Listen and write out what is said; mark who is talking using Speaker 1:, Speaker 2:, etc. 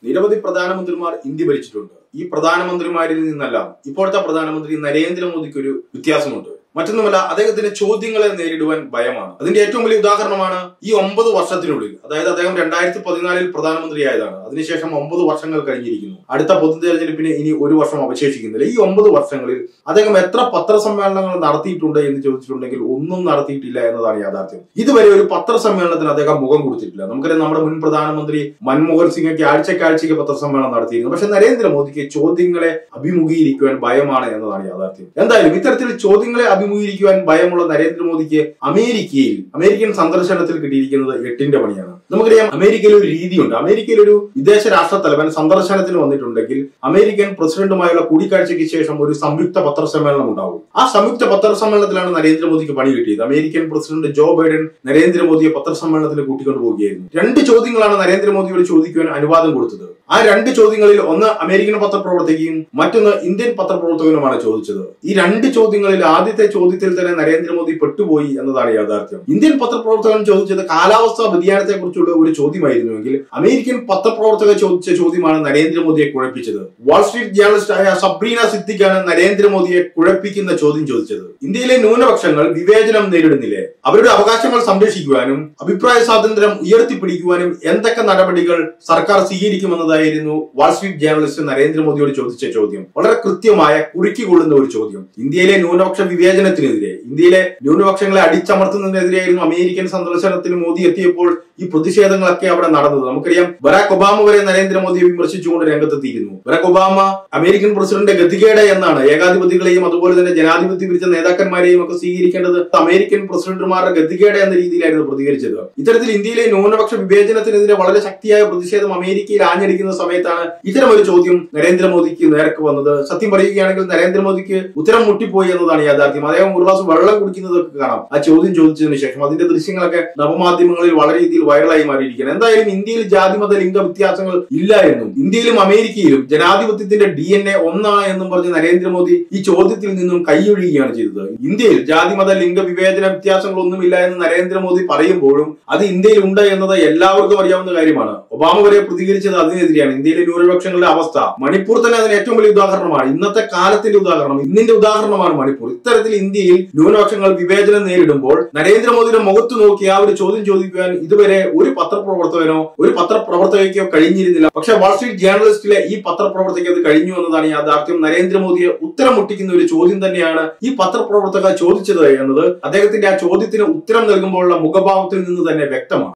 Speaker 1: നിരവധി പ്രധാനമന്ത്രിമാർ ഇന്ത്യ ഭരിച്ചിട്ടുണ്ട് ഈ പ്രധാനമന്ത്രിമാരിൽ നിന്നെല്ലാം ഇപ്പോഴത്തെ പ്രധാനമന്ത്രി നരേന്ദ്രമോദിക്ക് ഒരു വ്യത്യാസമുണ്ട് മറ്റൊന്നുമല്ല അദ്ദേഹത്തിന് ചോദ്യങ്ങളെ നേരിടുവാൻ ഭയമാണ് അതിന്റെ ഏറ്റവും വലിയ ഉദാഹരണമാണ് ഈ ഒമ്പത് വർഷത്തിനുള്ളിൽ അതായത് അദ്ദേഹം രണ്ടായിരത്തി പതിനാലിൽ പ്രധാനമന്ത്രിയായതാണ് അതിനുശേഷം ഒമ്പത് വർഷങ്ങൾ കഴിഞ്ഞിരിക്കുന്നു അടുത്ത പൊതു തെരഞ്ഞെടുപ്പിന് ഇനി ഒരു വർഷം അവശേഷിക്കുന്നില്ല ഈ ഒമ്പത് വർഷങ്ങളിൽ അദ്ദേഹം എത്ര പത്രസമ്മേളനങ്ങൾ നടത്തിയിട്ടുണ്ട് എന്ന് ചോദിച്ചിട്ടുണ്ടെങ്കിൽ ഒന്നും നടത്തിയിട്ടില്ല എന്നതാണ് യാഥാർത്ഥ്യം ഇതുവരെ ഒരു പത്രസമ്മേളനത്തിന് അദ്ദേഹം മുഖം കൊടുത്തിട്ടില്ല നമുക്കറിയാം നമ്മുടെ മുൻ പ്രധാനമന്ത്രി മൻമോഹൻ സിംഗൊക്കെ ആഴ്ചക്കാഴ്ചയ്ക്ക് പത്രസമ്മേളനം നടത്തിയിരുന്നു പക്ഷെ നരേന്ദ്രമോദിക്ക് ചോദ്യങ്ങളെ അഭിമുഖീകരിക്കുവാൻ ഭയമാണ് എന്നതാണ് യാഥാർത്ഥ്യം എന്തായാലും ഇത്തരത്തിൽ ചോദ്യങ്ങളെ അഭിമുഖീകരിക്കുവാൻ ഭയമുള്ള നരേന്ദ്രമോദിക്ക് അമേരിക്കയിൽ അമേരിക്കൻ സന്ദർശനത്തിൽ കിട്ടിയിരിക്കുന്നത് എട്ടിന്റെ പണിയാണ് നമുക്കറിയാം അമേരിക്കയിൽ ഒരു രീതിയുണ്ട് അമേരിക്കയിൽ ഒരു വിദേശ രാഷ്ട്ര തലവൻ സന്ദർശനത്തിന് വന്നിട്ടുണ്ടെങ്കിൽ അമേരിക്കൻ പ്രസിഡന്റുമായുള്ള കൂടിക്കാഴ്ചയ്ക്ക് ശേഷം ഒരു സംയുക്ത പത്രസമ്മേളനം ഉണ്ടാവും ആ സംയുക്ത പത്രസമ്മേളനത്തിലാണ് നരേന്ദ്രമോദിക്ക് പണി കിട്ടിയത് അമേരിക്കൻ പ്രസിഡന്റ് ജോ ബൈഡൻ നരേന്ദ്രമോദിയെ പത്രസമ്മേളനത്തിൽ കൂട്ടിക്കൊണ്ടു പോവുകയായിരുന്നു രണ്ട് ചോദ്യങ്ങളാണ് നരേന്ദ്രമോദിയോട് ചോദിക്കുവാൻ അനുവാദം കൊടുത്തത് ആ രണ്ട് ചോദ്യങ്ങളിൽ ഒന്ന് അമേരിക്കൻ പത്രപ്രവർത്തകയും മറ്റൊന്ന് ഇന്ത്യൻ പത്രപ്രവർത്തകനുമാണ് ചോദിച്ചത് ഈ രണ്ട് ചോദ്യങ്ങളിൽ ആദ്യത്തെ ചോദ്യത്തിൽ തന്നെ നരേന്ദ്രമോദി പെട്ടുപോയി എന്നതാണ് യാഥാർത്ഥ്യം ഇന്ത്യൻ പത്രപ്രവർത്തകൻ ചോദിച്ചത് കാലാവസ്ഥാ വ്യതിയാനത്തെ കുറിച്ചുള്ള ഒരു ചോദ്യമായിരുന്നുവെങ്കിൽ അമേരിക്കൻ പത്രപ്രവർത്തക ചോദിച്ച ചോദ്യമാണ് നരേന്ദ്രമോദിയെ കുഴപ്പിച്ചത് വാൾസ്ട്രീറ്റ് ജേർണലിസ്റ്റ് ആയ സബ്രീന സിദ്ദിഖാണ് നരേന്ദ്രമോദിയെ കുഴപ്പിക്കുന്ന ചോദ്യം ചോദിച്ചത് ഇന്ത്യയിലെ ന്യൂനപക്ഷങ്ങൾ വിവേചനം നേരിടുന്നില്ലേ അവരുടെ അവകാശങ്ങൾ സംരക്ഷിക്കുവാനും അഭിപ്രായ സ്വാതന്ത്ര്യം ഉയർത്തിപ്പിടിക്കുവാനും എന്തൊക്കെ നടപടികൾ സർക്കാർ സ്വീകരിക്കുമെന്നതായിരുന്നു വാൾസ്ട്രീറ്റ് ജേർണലിസ്റ്റ് നരേന്ദ്രമോദിയോട് ചോദിച്ച ചോദ്യം വളരെ കൃത്യമായ കുറുക്കിക്കൊള്ളുന്ന ഒരു ചോദ്യം ഇന്ത്യയിലെ ന്യൂനപക്ഷ വിവേചനത്തിനെതിരെ ഇന്ത്യയിലെ ന്യൂനപക്ഷങ്ങളെ അടിച്ചമർത്തുന്നതിനെതിരെയായിരുന്നു അമേരിക്കൻ സന്ദർശനത്തിന് മോദി എത്തിയപ്പോൾ ഈ പ്രതിഷേധങ്ങളൊക്കെ അവിടെ നടന്നത് നമുക്കറിയാം ബറാക് ഒബാമ വരെ നരേന്ദ്രമോദിയെ വിമർശിച്ചുകൊണ്ട് രംഗത്തെത്തിയിരുന്നു ബറാക് ഒബാമ അമേരിക്കൻ പ്രസിഡന്റ് ഗതികേട് എന്നാണ് ഏകാധിപതികളെയും അതുപോലെ തന്നെ ജനാധിപത്യ വിരുദ്ധ നേതാക്കന്മാരെയും ഒക്കെ സ്വീകരിക്കേണ്ടത് അമേരിക്കൻ പ്രസിഡന്റുമാരുടെ ഗതികേട് എന്ന രീതിയിലായിരുന്നു പ്രതികരിച്ചത് ഇത്തരത്തിൽ ഇന്ത്യയിലെ ന്യൂനപക്ഷ വിവേചനത്തിനെതിരെ വളരെ ശക്തിയായ പ്രതിഷേധം അമേരിക്കയിൽ ആഞ്ഞടിക്കുന്ന സമയത്താണ് ഇത്തരം ഒരു ചോദ്യം നരേന്ദ്രമോദിക്ക് നേർക്ക് വന്നത് സത്യം പറയുകയാണെങ്കിൽ നരേന്ദ്രമോദിക്ക് ഉത്തരം മുട്ടിപ്പോയി എന്നതാണ് യാഥാർത്ഥ്യം അദ്ദേഹം ഒരു ഗ്ലാസ് വെള്ളം കുടിക്കുന്നതൊക്കെ കാണാം ആ ചോദ്യം ചോദിച്ചതിന് ശേഷം അതിന്റെ ദൃശ്യങ്ങളൊക്കെ നവമാധ്യമങ്ങളിൽ വളരെ രീതിയിൽ വൈറലായി മാറിയിരിക്കുകയാണ് എന്തായാലും ഇന്ത്യയിൽ ജാതിമത ലിംഗ വ്യത്യാസങ്ങൾ ഇല്ല എന്നും ഇന്ത്യയിലും അമേരിക്കയിലും ജനാധിപത്യത്തിന്റെ ഡി എൻ എ ഒന്നാണ് എന്നും പറഞ്ഞ് നരേന്ദ്രമോദി ഈ ചോദ്യത്തിൽ നിന്നും കൈയൊഴിയുകയാണ് ചെയ്തത് ഇന്ത്യയിൽ ജാതിമത ലിംഗ വിവേചന വ്യത്യാസങ്ങളൊന്നുമില്ല എന്ന് നരേന്ദ്രമോദി പറയുമ്പോഴും അത് ഇന്ത്യയിൽ ഉണ്ട് എന്നത് എല്ലാവർക്കും അറിയാവുന്ന കാര്യമാണ് ഒബാമ വരെ പ്രതികരിച്ചത് അതിനെതിരെയാണ് ഇന്ത്യയിലെ ന്യൂനപക്ഷങ്ങളുടെ അവസ്ഥ മണിപ്പൂർ തന്നെ അതിന് ഏറ്റവും വലിയ ഉദാഹരണമാണ് ഇന്നത്തെ കാലത്തിന്റെ ഉദാഹരണം ഇന്നിന്റെ ഉദാഹരണമാണ് മണിപ്പൂർ ഇത്തരത്തിൽ ഇന്ത്യയിൽ ന്യൂനപക്ഷങ്ങൾ വിവേചനം നേരിടുമ്പോൾ നരേന്ദ്രമോദിയുടെ മുഖത്ത് നോക്കി ആ ഒരു ചോദ്യം ചോദിക്കുവാൻ ഇതുവരെ ഒരു പത്രപ്രവർത്തകനോ ഒരു പത്രപ്രവർത്തകയ്ക്കോ കഴിഞ്ഞിരുന്നില്ല പക്ഷെ വാൾസ്ട്രീറ്റ് ജേർണലിസ്റ്റിലെ ഈ പത്രപ്രവർത്തകയ്ക്ക് അത് കഴിഞ്ഞു എന്നതാണ് യാഥാർത്ഥ്യം നരേന്ദ്രമോദിയെ ഉത്തരം മുട്ടിക്കുന്ന ഒരു ചോദ്യം തന്നെയാണ് ഈ പത്രപ്രവർത്തക ചോദിച്ചത് എന്നത് അദ്ദേഹത്തിന്റെ ആ ചോദ്യത്തിന് ഉത്തരം നൽകുമ്പോഴുള്ള മുഖഭാവത്തിൽ നിന്ന് തന്നെ വ്യക്തമാണ്